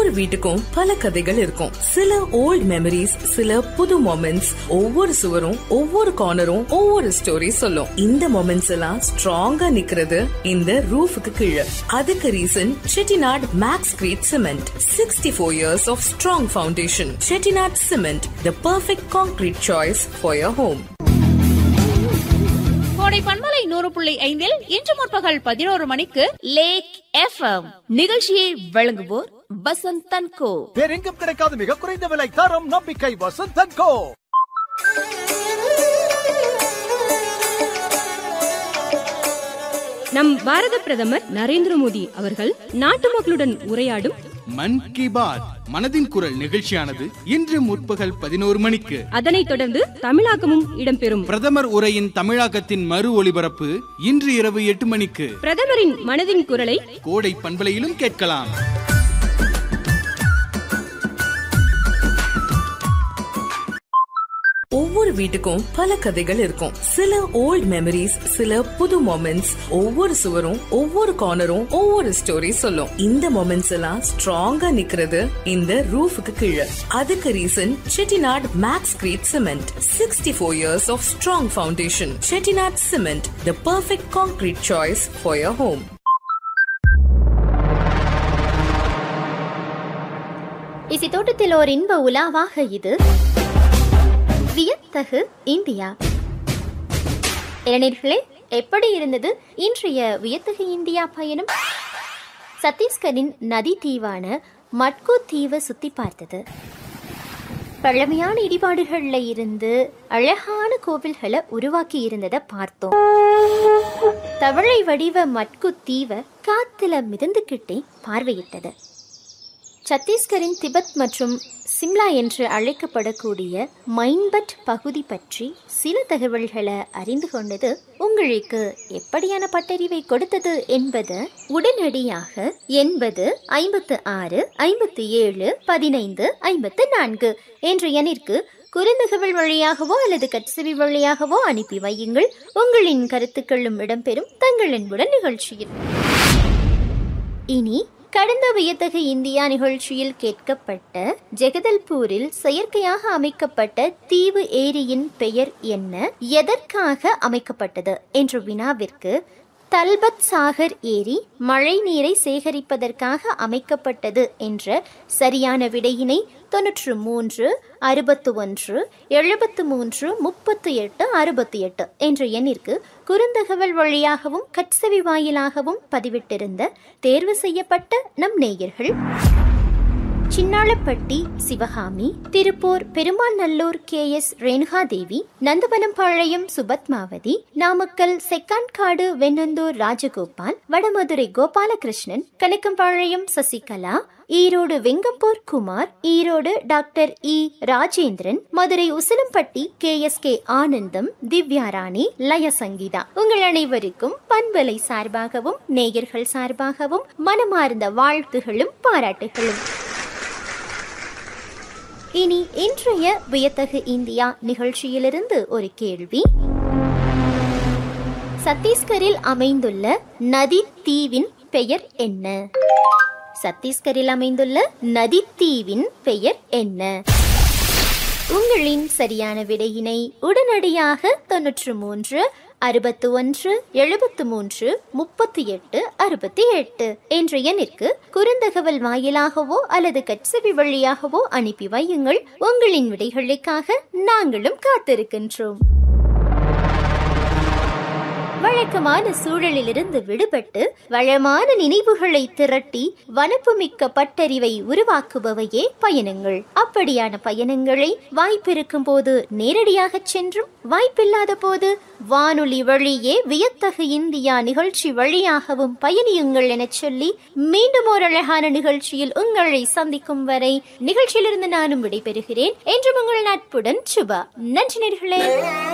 ஒவ்வொரு வீட்டுக்கும் பல கதைகள் இருக்கும் சில ஓல்ட் மெமரிஸ் சில புது மொமெண்ட்ஸ் ஒவ்வொரு சுவரும் ஒவ்வொரு கார்னரும் ஒவ்வொரு ஸ்டோரி சொல்லும் இந்த மொமெண்ட்ஸ் எல்லாம் ஸ்ட்ராங்கா நிக்கிறது இந்த ரூஃபுக்கு கீழே அதுக்கு reason Chettinad maxcrete cement sixty four years of strong foundation Chettinad cement the perfect concrete choice for your home கோடை பண்பலை நூறு புள்ளி ஐந்தில் இன்று முற்பகல் பதினோரு மணிக்கு லேக் எஃப்எம் நிகழ்ச்சியை வழங்குவோர் வசந்த் தன்கோ வேறெங்கும் கிடைக்காத மிக குறைந்த விலை தரம் நம்பிக்கை வசந்தன் கோ நம் பாரத பிரதமர் நரேந்திர மோடி அவர்கள் நாட்டு மக்களுடன் உரையாடும் மன் கி பாத் மனதின் குரல் நிகழ்ச்சியானது இன்று முற்பகல் பதினோரு மணிக்கு அதனைத் தொடர்ந்து தமிழாக்கமும் இடம்பெறும் பிரதமர் உரையின் தமிழாக்கத்தின் மறு ஒளிபரப்பு இன்று இரவு எட்டு மணிக்கு பிரதமரின் மனதின் குரலை கோடை பண்பலையிலும் கேட்கலாம் ஒவ்வொரு வீட்டுக்கும் பல கதைகள் இருக்கும் சில ஓல்ட் மெமரிஸ் சில புது மொமெண்ட்ஸ் ஒவ்வொரு சுவரும் ஒவ்வொரு கார்னரும் ஒவ்வொரு ஸ்டோரி சொல்லும் இந்த மொமெண்ட்ஸ் எல்லாம் ஸ்ட்ராங்கா நிக்கிறது இந்த ரூஃபுக்கு கீழே அதுக்கு reason Chettinad maxcrete cement sixty four years of strong foundation Chettinad cement the perfect concrete choice for your home இசை தோட்டத்தில் ஓர் இன்ப உலாவாக இது வியத்தகு இந்தியா இளைஞர்களே எப்படி இருந்தது இன்றைய வியத்தகு இந்தியா பயணம் சத்தீஸ்கரின் நதி தீவான மட்கு தீவை சுத்தி பார்த்தது பழமையான இடிபாடுகள்ல இருந்து அழகான கோவில்களை உருவாக்கி இருந்ததை பார்த்தோம் தவளை வடிவ மட்கு தீவை காத்துல மிதந்துக்கிட்டே பார்வையிட்டது சத்தீஸ்கரின் திபெத் மற்றும் சிம்லா என்று அழைக்கப்படக்கூடிய மைன்பட் பகுதி பற்றி சில தகவல்களை அறிந்து கொண்டது உங்களுக்கு எப்படியான பட்டறிவை கொடுத்தது என்பது உடனடியாக எண்பது ஐம்பத்து ஆறு ஐம்பத்தி ஏழு பதினைந்து ஐம்பத்து நான்கு என்ற எண்ணிற்கு குறுந்தகவல் வழியாகவோ அல்லது கட்செவி வழியாகவோ அனுப்பி வையுங்கள் உங்களின் கருத்துக்களும் இடம்பெறும் தங்கள் அன்புடன் நிகழ்ச்சியில் இனி கடந்த வியத்தகு இந்தியா நிகழ்ச்சியில் கேட்கப்பட்ட ஜெகதல்பூரில் செயற்கையாக அமைக்கப்பட்ட தீவு ஏரியின் பெயர் என்ன எதற்காக அமைக்கப்பட்டது என்ற வினாவிற்கு தல்பத் சாகர் ஏரி மழை நீரை சேகரிப்பதற்காக அமைக்கப்பட்டது என்ற சரியான விடையினை தொன்னூற்று மூன்று அறுபத்து ஒன்று எழுபத்து மூன்று முப்பத்து எட்டு அறுபத்தி எட்டு என்ற எண்ணிற்கு குறுந்தகவல் வழியாகவும் கட்செவி வாயிலாகவும் பதிவிட்டிருந்த தேர்வு செய்யப்பட்ட நம் நேயர்கள் Chinnalapatti Sivakami Tiruppur Perumanallur K S Renukadevi Nandavanampalayam Subathmavathi Namakkal Sekkankadu Vennandur Rajagopal Vadamadurai Gopalakrishnan Kanakkampalayam Sasikala Erode Vengampur Kumar Erode doctor E Rajendran Madurai Usilampatti K S K Anandam Divyarani லய சங்கீதா உங்கள் அனைவருக்கும் பண்பலை சார்பாகவும் நேயர்கள் சார்பாகவும் மனமார்ந்த வாழ்த்துகளும் பாராட்டுகளும் இனி இன்றைய வியத்தகு இந்தியா நிகழ்ச்சியிலிருந்து ஒரு கேள்வி சத்தீஸ்கரில் அமைந்துள்ள நதி தீவின் பெயர் என்ன சத்தீஸ்கரில் அமைந்துள்ள நதி தீவின் பெயர் என்ன உங்களின் சரியான விடையினை உடனடியாக தொன்னூற்று மூன்று அறுபத்து ஒன்று எழுபத்து மூன்று முப்பத்தி எட்டு அறுபத்தி எட்டு என்ற எண்ணிற்கு குறுந்தகவல் வாயிலாகவோ அல்லது கட்செவி வழியாகவோ அனுப்பி வையுங்கள் உங்களின் விடைகளுக்காக நாங்களும் காத்திருக்கின்றோம் வழக்கமான சூழலிலிருந்து விடுபட்டு வளமான நினைவுகளை திரட்டி வனப்புமிக்க பட்டறிவை உருவாக்குபவையே பயணங்கள் அப்படியான பயணங்களை வாய்ப்பிருக்கும் போது நேரடியாக சென்றும் வாய்ப்பில்லாத போது வானொலி வழியே வியத்தகு இந்தியா நிகழ்ச்சி வழியாகவும் பயணியுங்கள் எனச் சொல்லி மீண்டும் ஒரு அழகான நிகழ்ச்சியில் உங்களை சந்திக்கும் வரை நிகழ்ச்சியிலிருந்து நானும் விடைபெறுகிறேன் என்றும் உங்கள் நட்புடன் சுபா நன்றி நேர்களே